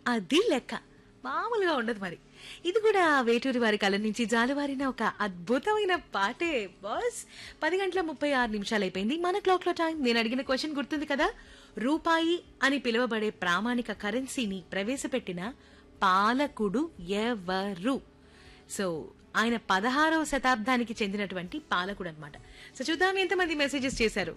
అది లెక్క మామూలుగా ఉండదు మరి ఇది కూడా వేటూరి వారి కళ నుంచి జాలువారిన ఒక అద్భుతమైన పాటే బాస్ పది గంటల ముప్పై ఆరు నిమిషాలు అయిపోయింది మన క్లాక్ లో టైం నేను అడిగిన క్వశ్చన్ గుర్తుంది కదా రూపాయి అని పిలువబడే ప్రామాణిక కరెన్సీని ప్రవేశపెట్టిన పాలకుడు ఎవరు సో ఆయన పదహారవ శతాబ్దానికి చెందినటువంటి పాలకుడు అనమాట సో చూద్దాం ఎంతమంది మెసేజెస్ చేశారు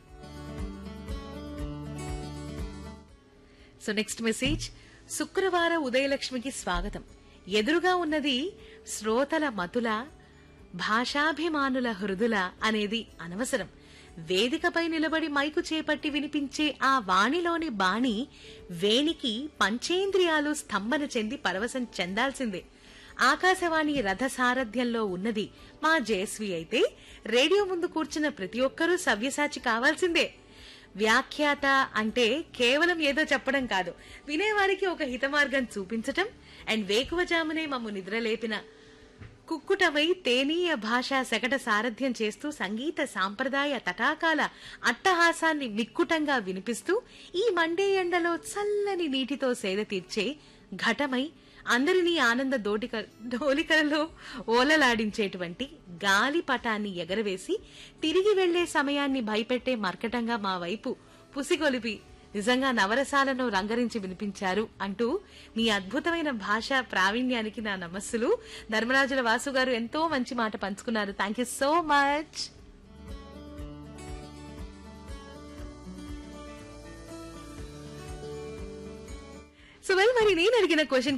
సో నెక్స్ట్ మెసేజ్ శుక్రవార ఉదయలక్ష్మికి స్వాగతం ఎదురుగా ఉన్నది శ్రోతల మతుల భాషాభిమానుల హృదుల అనేది అనవసరం వేదికపై నిలబడి మైకు చేపట్టి వినిపించే ఆ వాణిలోని బాణి వేణికి పంచేంద్రియాలు స్తంభన చెంది పరవశం చెందాల్సిందే ఆకాశవాణి రథ సారథ్యంలో ఉన్నది మా జయశ్రీ అయితే రేడియో ముందు కూర్చున్న ప్రతి ఒక్కరూ సవ్యసాచి కావాల్సిందే వ్యాఖ్యాత అంటే కేవలం ఏదో చెప్పడం కాదు వినేవారికి ఒక హితమార్గం చూపించటం అండ్ వేకువజామునే మమ్ము నిద్రలేపిన కుక్కుటవై తేనీయ భాష శకట సారథ్యం చేస్తూ సంగీత సాంప్రదాయ తటాకాల అట్టహాసాన్ని మిక్కుటంగా వినిపిస్తూ ఈ మండే ఎండలో చల్లని నీటితో సేద తీర్చే ఘటమై అందరినీ ఆనంద దోటిక డోలికలలో ఓలలాడించేటువంటి గాలిపటాన్ని ఎగరవేసి తిరిగి వెళ్లే సమయాన్ని భయపెట్టే మర్కటంగా మా వైపు పుసిగొలిపి నిజంగా నవరసాలను రంగరించి వినిపించారు అంటూ మీ అద్భుతమైన భాషా ప్రావీణ్యానికి నా నమస్సులు ధర్మరాజుల వాసు గారు ఎంతో మంచి మాట పంచుకున్నారు thank you so much so well మరి నేను అడిగిన క్వశ్చన్